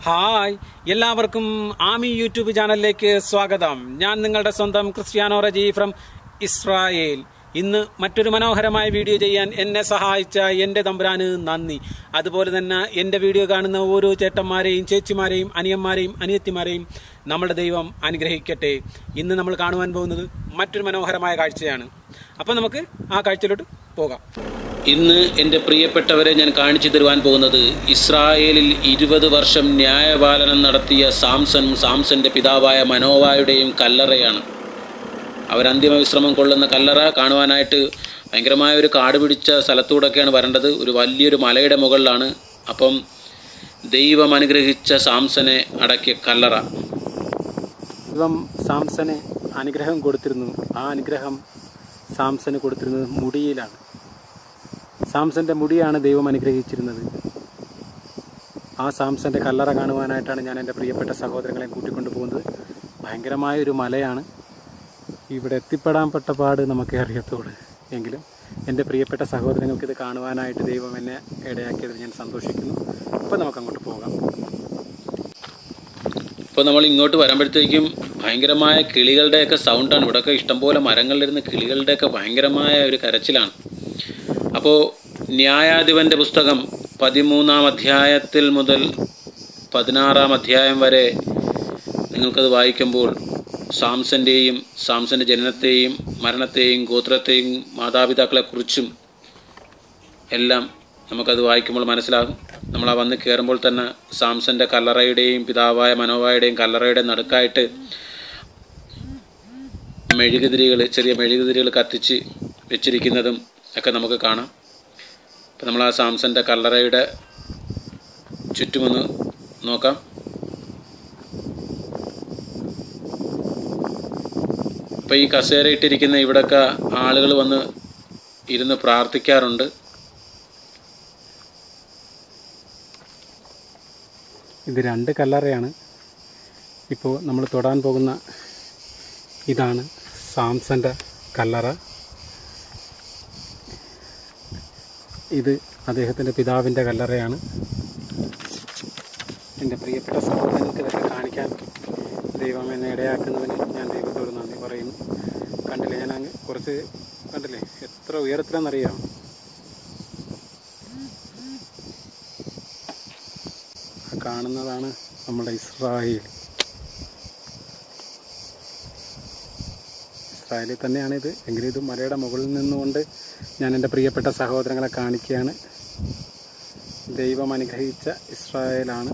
hi എല്ലാവർക്കും Ami YouTube ചാനലിലേക്ക് സ്വാഗതം ഞാൻ നിങ്ങളുടെ സ്വന്തം ക്രിസ്ത്യാനോ റജി ഫ്രം ഇസ്രായേൽ ഇന്ന് മറ്റൊരു മനോഹരമായ വീഡിയോ ചെയ്യാൻ എന്നെ സഹായിച്ച എൻ്റെ തമ്പുരാന് നന്ദി അതുപോലെ തന്നെ എൻ്റെ വീഡിയോ കാണുന്ന ഓരോ ചേട്ടന്മാരെയും ചേച്ചിമാരെയും അനിയന്മാരെയും അനിയത്തിമാരെയും നമ്മുടെ ദൈവം അനുഗ്രഹിക്കട്ടെ ഇന്ന് നമ്മൾ കാണുവാൻ പോകുന്നത് മറ്റൊരു മനോഹരമായ കാഴ്ചയാണ് അപ്പോൾ നമുക്ക് ആ കാഴ്ചയിലോട്ട് പോകാം ഇന്ന് എൻ്റെ പ്രിയപ്പെട്ടവരെ ഞാൻ കാണിച്ചു തരുവാൻ പോകുന്നത് ഇസ്രായേലിൽ ഇരുപത് വർഷം ന്യായപാലനം നടത്തിയ സാംസണും സാംസന്റെ പിതാവായ മനോവായുടെയും കല്ലറയാണ് അവർ അന്തിമ വിശ്രമം കൊള്ളുന്ന കല്ലറ കാണുവാനായിട്ട് ഭയങ്കരമായ ഒരു കാട് പിടിച്ച സ്ഥലത്തൂടെയൊക്കെയാണ് വരേണ്ടത് ഒരു വലിയൊരു മലയുടെ മുകളിലാണ് അപ്പം ദൈവം അനുഗ്രഹിച്ച സാംസനെ അടക്കിയ കല്ലറ ദൈവം സാംസന് അനുഗ്രഹം കൊടുത്തിരുന്നു ആ അനുഗ്രഹം സാംസന് കൊടുത്തിരുന്നത് മുടിയിലാണ് സാംസന്റെ മുടിയാണ് ദൈവം അനുഗ്രഹിച്ചിരുന്നത് ആ സാംസന്റെ കല്ലറ കാണുവാനായിട്ടാണ് ഞാൻ എൻ്റെ പ്രിയപ്പെട്ട സഹോദരങ്ങളെ കൂട്ടിക്കൊണ്ടു പോകുന്നത് ഭയങ്കരമായ ഒരു മലയാണ് ഇവിടെ എത്തിപ്പെടാൻ പെട്ട പാട് നമുക്കേ അറിയത്തുള്ളൂ എങ്കിലും എൻ്റെ പ്രിയപ്പെട്ട സഹോദരങ്ങൾക്ക് ഇത് കാണുവാനായിട്ട് ദൈവം എന്നെ ഇടയാക്കിയതിൽ ഞാൻ സന്തോഷിക്കുന്നു അപ്പോൾ നമുക്ക് അങ്ങോട്ട് പോകാം ഇപ്പോൾ നമ്മൾ ഇങ്ങോട്ട് വരുമ്പോഴത്തേക്കും ഭയങ്കരമായ കിളികളുടെയൊക്കെ സൗണ്ടാണ് ഇവിടെയൊക്കെ ഇഷ്ടംപോലെ മരങ്ങളിലിരുന്ന് കിളികളുടെയൊക്കെ ഭയങ്കരമായ ഒരു കരച്ചിലാണ് അപ്പോൾ ന്യായാധിപൻ്റെ പുസ്തകം പതിമൂന്നാം അധ്യായത്തിൽ മുതൽ പതിനാറാം അധ്യായം വരെ നിങ്ങൾക്കത് വായിക്കുമ്പോൾ സാംസൻ്റെയും സാംസൻ്റെ ജനനത്തെയും മരണത്തെയും ഗോത്രത്തെയും മാതാപിതാക്കളെക്കുറിച്ചും എല്ലാം നമുക്കത് വായിക്കുമ്പോൾ മനസ്സിലാകും നമ്മൾ ആ വന്ന് കയറുമ്പോൾ തന്നെ സാംസന്റെ കല്ലറയുടെയും പിതാവായ മനോവായുടെയും കല്ലറയുടെ നടുക്കായിട്ട് മെഴുകുതിരികൾ ചെറിയ മെഴുകുതിരികൾ കത്തിച്ച് വെച്ചിരിക്കുന്നതും ഒക്കെ നമുക്ക് കാണാം അപ്പം നമ്മൾ ആ സാംസന്റെ കല്ലറയുടെ ചുറ്റുമൊന്ന് നോക്കാം അപ്പോൾ ഈ കസേര ഇട്ടിരിക്കുന്ന ഇവിടെയൊക്കെ ആളുകൾ വന്ന് ഇരുന്ന് പ്രാർത്ഥിക്കാറുണ്ട് ഇത് രണ്ട് കല്ലറയാണ് ഇപ്പോൾ നമ്മൾ തൊടാൻ പോകുന്ന ഇതാണ് സാംസന്റെ കല്ലറ ഇത് അദ്ദേഹത്തിൻ്റെ പിതാവിൻ്റെ കല്ലറയാണ് എൻ്റെ പ്രിയപ്പെട്ട സഹോദരങ്ങൾക്ക് ഇതൊക്കെ കാണിക്കാൻ ദൈവം എന്നെ ഇടയാക്കുന്നതിന് ഞാൻ ദൈവത്തോട് നന്ദി പറയുന്നു കണ്ടില്ലേ ഞാൻ അങ്ങ് കുറച്ച് കണ്ടില്ലേ എത്ര ഉയരത്തിലെന്നറിയാം ആ കാണുന്നതാണ് നമ്മുടെ ഇസ്രായേൽ ഇസ്രായേലിൽ തന്നെയാണ് ഇത് എങ്കിലും ഇത് മലയുടെ മുകളിൽ നിന്നുകൊണ്ട് ഞാൻ എൻ്റെ പ്രിയപ്പെട്ട സഹോദരങ്ങളെ കാണിക്കുകയാണ് ദൈവം അനുഗ്രഹിച്ച ഇസ്രായേലാണ്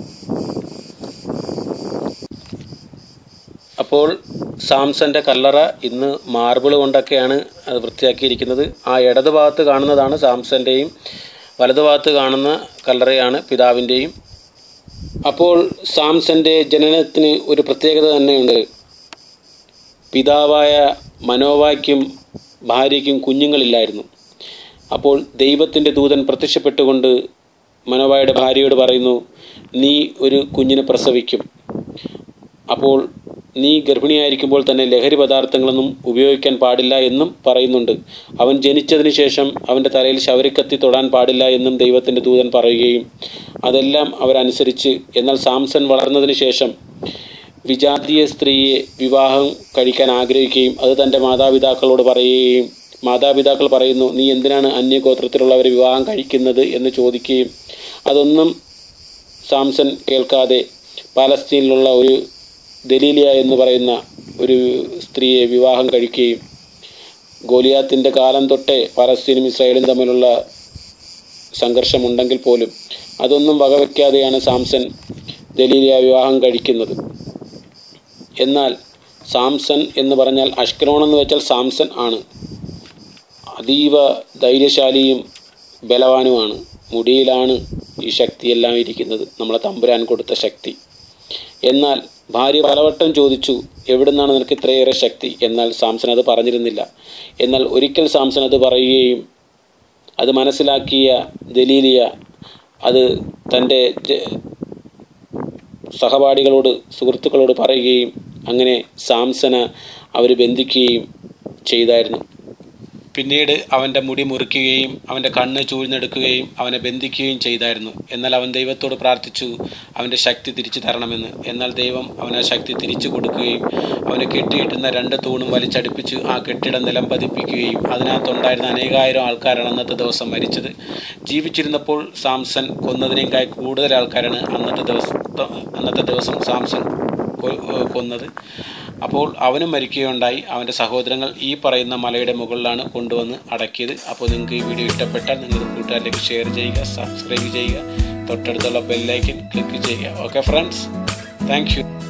അപ്പോൾ സാംസന്റെ കല്ലറ ഇന്ന് മാർബിൾ കൊണ്ടൊക്കെയാണ് അത് വൃത്തിയാക്കിയിരിക്കുന്നത് ആ ഇടത് ഭാഗത്ത് കാണുന്നതാണ് സാംസന്റെയും വലതു ഭാഗത്ത് കാണുന്ന കല്ലറയാണ് പിതാവിൻ്റെയും അപ്പോൾ സാംസന്റെ ജനനത്തിന് ഒരു പ്രത്യേകത തന്നെയുണ്ട് പിതാവായ മനോവായ്ക്കും ഭാര്യയ്ക്കും കുഞ്ഞുങ്ങളില്ലായിരുന്നു അപ്പോൾ ദൈവത്തിൻ്റെ ദൂതൻ പ്രത്യക്ഷപ്പെട്ടുകൊണ്ട് മനോവായുടെ ഭാര്യയോട് പറയുന്നു നീ ഒരു കുഞ്ഞിനെ പ്രസവിക്കും അപ്പോൾ നീ ഗർഭിണിയായിരിക്കുമ്പോൾ തന്നെ ലഹരി പദാർത്ഥങ്ങളൊന്നും ഉപയോഗിക്കാൻ പാടില്ല എന്നും പറയുന്നുണ്ട് അവൻ ജനിച്ചതിന് ശേഷം അവൻ്റെ തലയിൽ ശവരിക്കത്തി തൊടാൻ പാടില്ല എന്നും ദൈവത്തിൻ്റെ ദൂതൻ പറയുകയും അതെല്ലാം അവരനുസരിച്ച് എന്നാൽ സാംസൺ വളർന്നതിന് ശേഷം വിജാതീയ സ്ത്രീയെ വിവാഹം കഴിക്കാൻ ആഗ്രഹിക്കുകയും അത് തൻ്റെ മാതാപിതാക്കളോട് പറയുകയും മാതാപിതാക്കൾ പറയുന്നു നീ എന്തിനാണ് അന്യഗോത്രത്തിലുള്ളവരെ വിവാഹം കഴിക്കുന്നത് എന്ന് ചോദിക്കുകയും അതൊന്നും സാംസൺ കേൾക്കാതെ പാലസ്തീനിലുള്ള ഒരു ദലീലിയ എന്ന് പറയുന്ന ഒരു സ്ത്രീയെ വിവാഹം കഴിക്കുകയും ഗോലിയാത്തിൻ്റെ കാലം തൊട്ടേ പാലസ്തീനും ഇസ്രായേലും തമ്മിലുള്ള സംഘർഷമുണ്ടെങ്കിൽ പോലും അതൊന്നും വകവയ്ക്കാതെയാണ് സാംസൺ ദലീലിയ വിവാഹം കഴിക്കുന്നത് എന്നാൽ സാംസൺ എന്ന് പറഞ്ഞാൽ അഷ്കലോൺ എന്ന് വെച്ചാൽ സാംസൺ ആണ് അതീവ ധൈര്യശാലിയും ബലവാനുമാണ് മുടിയിലാണ് ഈ ശക്തിയെല്ലാം ഇരിക്കുന്നത് നമ്മളെ തമ്പുരാൻ കൊടുത്ത ശക്തി എന്നാൽ ഭാര്യ പലവട്ടം ചോദിച്ചു എവിടുന്നാണ് നിനക്ക് ഇത്രയേറെ ശക്തി എന്നാൽ സാംസൺ അത് പറഞ്ഞിരുന്നില്ല എന്നാൽ ഒരിക്കൽ സാംസൺ അത് പറയുകയും അത് മനസ്സിലാക്കിയ ദലീലിയ അത് തൻ്റെ ജ- സഹപാഠികളോട് സുഹൃത്തുക്കളോട് പറയുകയും അങ്ങനെ സാംസന അവർ ബന്ധിക്കുകയും ചെയ്തായിരുന്നു പിന്നീട് അവൻ്റെ മുടി മുറിക്കുകയും അവൻ്റെ കണ്ണ് ചൂഴ്ന്നെടുക്കുകയും അവനെ ബന്ധിക്കുകയും ചെയ്തായിരുന്നു എന്നാൽ അവൻ ദൈവത്തോട് പ്രാർത്ഥിച്ചു അവൻ്റെ ശക്തി തിരിച്ചു തരണമെന്ന് എന്നാൽ ദൈവം അവന് ആ ശക്തി തിരിച്ചു കൊടുക്കുകയും അവനെ കെട്ടിയിട്ടുന്ന രണ്ട് തൂണും വലിച്ചടുപ്പിച്ച് ആ കെട്ടിടം നിലം പതിപ്പിക്കുകയും അതിനകത്തുണ്ടായിരുന്ന അനേകായിരം ആൾക്കാരാണ് അന്നത്തെ ദിവസം മരിച്ചത് ജീവിച്ചിരുന്നപ്പോൾ സാംസൺ കൊന്നതിനേക്കാൾ കൂടുതൽ ആൾക്കാരാണ് അന്നത്തെ ദിവസം അന്നത്തെ ദിവസം സാംസൺ കൊ- കൊന്നത് അപ്പോൾ അവനും മരിക്കുകയുണ്ടായി അവൻ്റെ സഹോദരങ്ങൾ ഈ പറയുന്ന മലയുടെ മുകളിലാണ് കൊണ്ടുവന്ന് അടക്കിയത് അപ്പോൾ നിങ്ങൾക്ക് ഈ വീഡിയോ ഇഷ്ടപ്പെട്ടാൽ നിങ്ങൾ കൂട്ടുകാരിലേക്ക് ഷെയർ ചെയ്യുക സബ്സ്ക്രൈബ് ചെയ്യുക തൊട്ടടുത്തുള്ള ബെല്ലൈക്കൻ ക്ലിക്ക് ചെയ്യുക ഓക്കെ ഫ്രണ്ട്സ് താങ്ക് യു